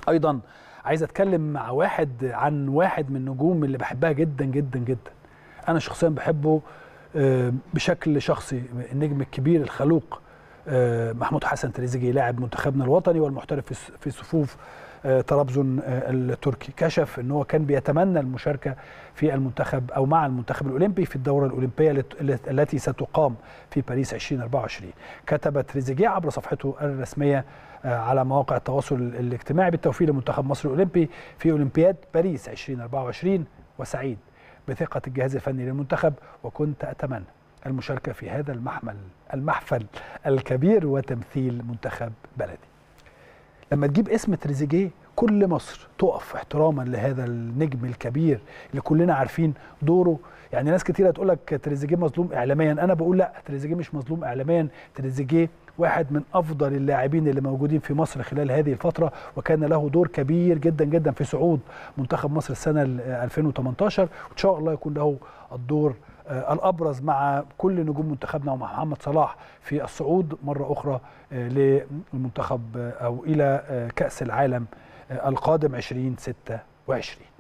ايضا عايز اتكلم مع واحد عن واحد من النجوم اللي بحبها جدا جدا جدا انا شخصيا بحبه آه، بشكل شخصي النجم الكبير الخلوق آه، محمود حسن تريزيجيه لاعب منتخبنا الوطني والمحترف في س- في صفوف آه، طرابزون آه، التركي كشف ان هو كان بيتمنى المشاركه في المنتخب او مع المنتخب الاولمبي في الدوره الاولمبيه الت- الت- التي ستقام في باريس 2024 كتب تريزيجيه عبر صفحته الرسميه آه، على مواقع التواصل الاجتماعي بالتوفيق لمنتخب مصر الاولمبي في اولمبياد باريس 2024 وسعيد بثقه الجهاز الفني للمنتخب وكنت اتمنى المشاركه في هذا المحمل المحفل الكبير وتمثيل منتخب بلدي لما تجيب اسم تريزيجيه كل مصر تقف احتراما لهذا النجم الكبير اللي كلنا عارفين دوره يعني ناس كتير هتقول لك تريزيجيه مظلوم اعلاميا انا بقول لا تريزيجيه مش مظلوم اعلاميا تريزيجيه واحد من افضل اللاعبين اللي موجودين في مصر خلال هذه الفتره وكان له دور كبير جدا جدا في صعود منتخب مصر السنه ال 2018 وان شاء الله يكون له الدور آه، الابرز مع كل نجوم منتخبنا ومع محمد صلاح في الصعود مره اخرى آه، للمنتخب آه، او الى آه، كاس العالم آه، القادم 2026